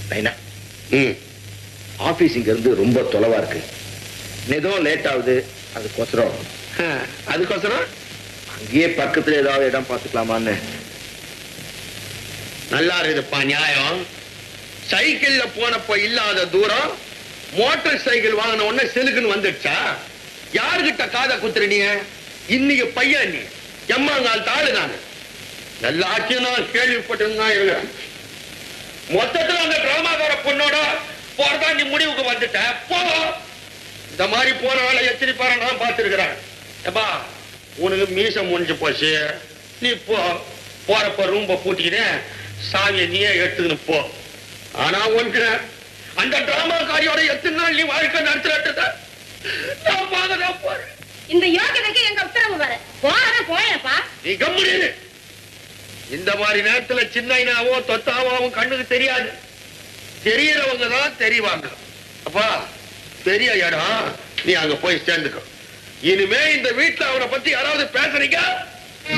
நைனா ம் ஆபீஸ் இங்க இருந்து ரொம்ப தொலைவா இருக்கு ஏதோ லேட் ஆகுது அதுக்கோசரம் ஆ, அதுக்கோசரம் அங்கேயே பக்கத்துல ஏதாவது இடம் பார்த்துக்கலாமான்னு நல்லா இருக்குதுப்பா நியாயம் சைக்கிள்ல போனப்ப இல்லாத தூரம் மோட்டார் சைக்கிள் வாங்கின உடனே செலுக்குன்னு வந்துடுச்சா யாருகிட்ட காதை குத்துறீங்க இன்னைக்கு பையன் நீ எம்மாங்கால் தாளு நானு எல்லாத்தையும் நான் கேள்விப்பட்டிருந்தா இல்ல மொத்தத்துல அந்த டிராமாக்கார பொண்ணோட போறதா நீ முடிவுக்கு வந்துட்ட போ இந்த மாதிரி போன வேலை எச்சரிப்பார நான் பார்த்திருக்கிறேன் ஏப்பா உனக்கு மீசம் முடிஞ்சு போச்சு நீ போ போறப்ப ரூம்ப பூட்டிக்கிட்டு சாவியை நீயே எடுத்துக்கின்னு போ ஆனா ஒன்று அந்த டிராமாக்காரியோட எத்தனை நாள் நீ வாழ்க்கை நடத்துறத நான் பார்க்க தான் போறேன் இந்த யோகிதைக்கு எங்க உத்தரவு வர போறத போயப்பா நீ கம்முடிடு இந்த மாதிரி நேரத்துல சின்னைனாவோ தொத்தாவாவும் கண்ணுக்கு தெரியாது தெரியறவங்க தான் தெரிவாங்க அப்பா பெரிய இடம் நீ அங்க போய் சேர்ந்துக்கோ இனிமே இந்த வீட்டுல அவனை பத்தி யாராவது பேசுறீங்க